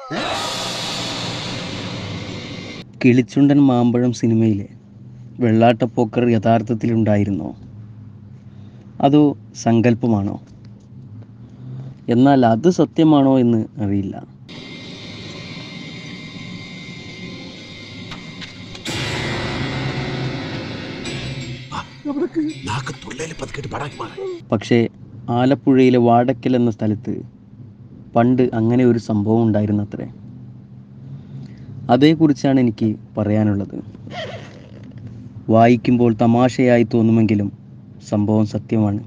കിളിച്ചുണ്ടൻ മാമ്പഴം സിനിമയിലെ വെള്ളാട്ടപ്പോക്കർ യഥാർത്ഥത്തിലുണ്ടായിരുന്നോ അതോ സങ്കല്പമാണോ എന്നാൽ അത് സത്യമാണോ എന്ന് അറിയില്ല നാക്ക് തൊള്ളയിൽ പതുക്കിട്ട് പടാക്കി മാറി പക്ഷേ ആലപ്പുഴയിലെ വാടക്കൽ എന്ന സ്ഥലത്ത് പണ്ട് അങ്ങനെ ഒരു സംഭവം ഉണ്ടായിരുന്നത്രേ അതേക്കുറിച്ചാണ് എനിക്ക് പറയാനുള്ളത് വായിക്കുമ്പോൾ തമാശയായി തോന്നുമെങ്കിലും സംഭവം സത്യമാണ്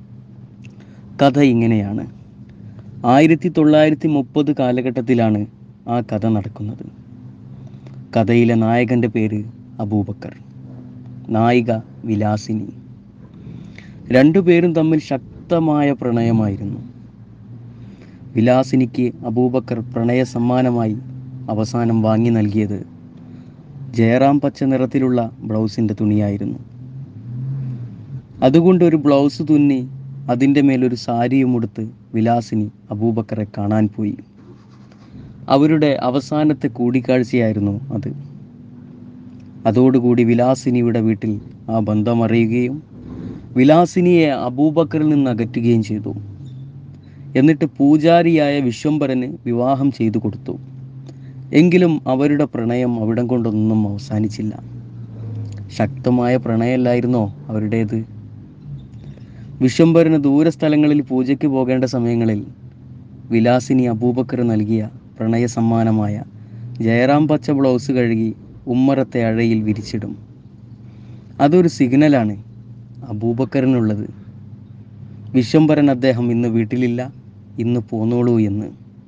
കഥ ഇങ്ങനെയാണ് ആയിരത്തി തൊള്ളായിരത്തി മുപ്പത് കാലഘട്ടത്തിലാണ് ആ കഥ നടക്കുന്നത് കഥയിലെ നായകൻ്റെ പേര് അബൂബക്കർ നായിക വിലാസിനി രണ്ടുപേരും തമ്മിൽ ശക്തമായ പ്രണയമായിരുന്നു വിലാസിനിക്ക് അബൂബക്കർ പ്രണയ സമ്മാനമായി അവസാനം വാങ്ങി നൽകിയത് ജയറാം പച്ച നിറത്തിലുള്ള ബ്ലൗസിൻ്റെ തുണിയായിരുന്നു അതുകൊണ്ട് ഒരു ബ്ലൗസ് തുന്നി അതിൻ്റെ മേലൊരു സാരിയും ഉടുത്ത് വിലാസിനി അബൂബക്കറെ കാണാൻ പോയി അവരുടെ അവസാനത്തെ കൂടിക്കാഴ്ചയായിരുന്നു അത് അതോടുകൂടി വിലാസിനിയുടെ വീട്ടിൽ ആ ബന്ധം അറിയുകയും വിലാസിനിയെ അബൂബക്കറിൽ നിന്ന് അകറ്റുകയും ചെയ്തു എന്നിട്ട് പൂജാരിയായ വിശ്വംഭരന് വിവാഹം ചെയ്തു കൊടുത്തു എങ്കിലും അവരുടെ പ്രണയം അവിടം കൊണ്ടൊന്നും അവസാനിച്ചില്ല ശക്തമായ പ്രണയമല്ലായിരുന്നോ അവരുടേത് വിശ്വംഭരന് ദൂരസ്ഥലങ്ങളിൽ പൂജയ്ക്ക് പോകേണ്ട സമയങ്ങളിൽ വിലാസിനി അബൂബക്കർ നൽകിയ പ്രണയ സമ്മാനമായ ജയറാം പച്ച ബ്ലൗസ് കഴുകി ഉമ്മറത്തെ അഴയിൽ വിരിച്ചിടും അതൊരു സിഗ്നലാണ് അബൂബക്കറിനുള്ളത് വിശ്വംഭരൻ അദ്ദേഹം ഇന്ന് വീട്ടിലില്ല ഇന്ന് പോന്നോളൂ എന്ന്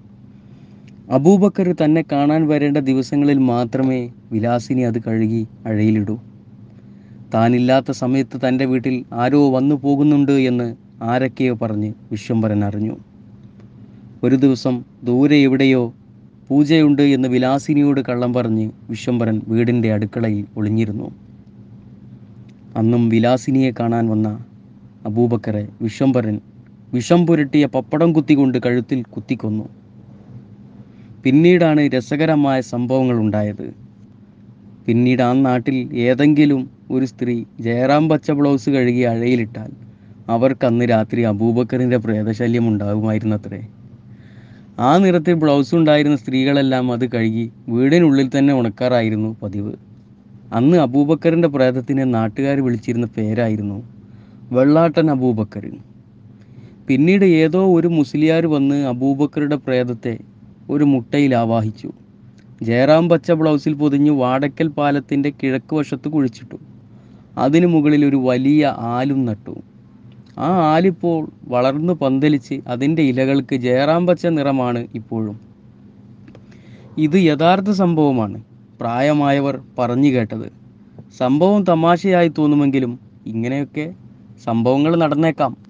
അബൂബക്കർ തന്നെ കാണാൻ വരേണ്ട ദിവസങ്ങളിൽ മാത്രമേ വിലാസിനി അത് കഴുകി അഴയിലിടൂ താനില്ലാത്ത സമയത്ത് തൻ്റെ വീട്ടിൽ ആരോ വന്നു പോകുന്നുണ്ട് എന്ന് ആരൊക്കെയോ പറഞ്ഞ് വിശ്വംഭരൻ അറിഞ്ഞു ഒരു ദിവസം ദൂരെ എവിടെയോ പൂജയുണ്ട് എന്ന് വിലാസിനിയോട് കള്ളം പറഞ്ഞ് വിശ്വംഭരൻ വീടിൻ്റെ അടുക്കളയിൽ ഒളിഞ്ഞിരുന്നു അന്നും വിലാസിനിയെ കാണാൻ വന്ന അബൂബക്കറെ വിശ്വംഭരൻ വിഷം പുരട്ടിയ പപ്പടം കുത്തിക്കൊണ്ട് കഴുത്തിൽ കുത്തിക്കൊന്നു പിന്നീടാണ് രസകരമായ സംഭവങ്ങൾ ഉണ്ടായത് പിന്നീട് ആ നാട്ടിൽ ഏതെങ്കിലും ഒരു സ്ത്രീ ജയറാം പച്ച ബ്ലൗസ് കഴുകി അഴയിലിട്ടാൽ അവർക്ക് അന്ന് രാത്രി അബൂബക്കറിൻ്റെ പ്രേതശല്യം ഉണ്ടാകുമായിരുന്നത്രേ ആ നിറത്തിൽ ബ്ലൗസ് ഉണ്ടായിരുന്ന സ്ത്രീകളെല്ലാം അത് കഴുകി വീടിനുള്ളിൽ തന്നെ ഉണക്കാറായിരുന്നു പതിവ് അന്ന് അബൂബക്കറിൻ്റെ പ്രേതത്തിനെ നാട്ടുകാർ വിളിച്ചിരുന്ന പേരായിരുന്നു വെള്ളാട്ടൻ അബൂബക്കർ പിന്നീട് ഏതോ ഒരു മുസ്ലിയാർ വന്ന് അബൂബക്കറുടെ പ്രേതത്തെ ഒരു മുട്ടയിൽ ആവാഹിച്ചു ജയറാം പച്ച ബ്ലൗസിൽ പൊതിഞ്ഞ് വാടക്കൽ പാലത്തിൻ്റെ കിഴക്ക് വശത്ത് കുഴിച്ചിട്ടു അതിനു മുകളിൽ ഒരു വലിയ ആലും നട്ടു ആ ആലിപ്പോൾ വളർന്നു പന്തലിച്ച് അതിൻ്റെ ഇലകൾക്ക് ജയറാം പച്ച നിറമാണ് ഇപ്പോഴും ഇത് യഥാർത്ഥ സംഭവമാണ് പ്രായമായവർ പറഞ്ഞു കേട്ടത് സംഭവം തമാശയായി തോന്നുമെങ്കിലും ഇങ്ങനെയൊക്കെ സംഭവങ്ങൾ നടന്നേക്കാം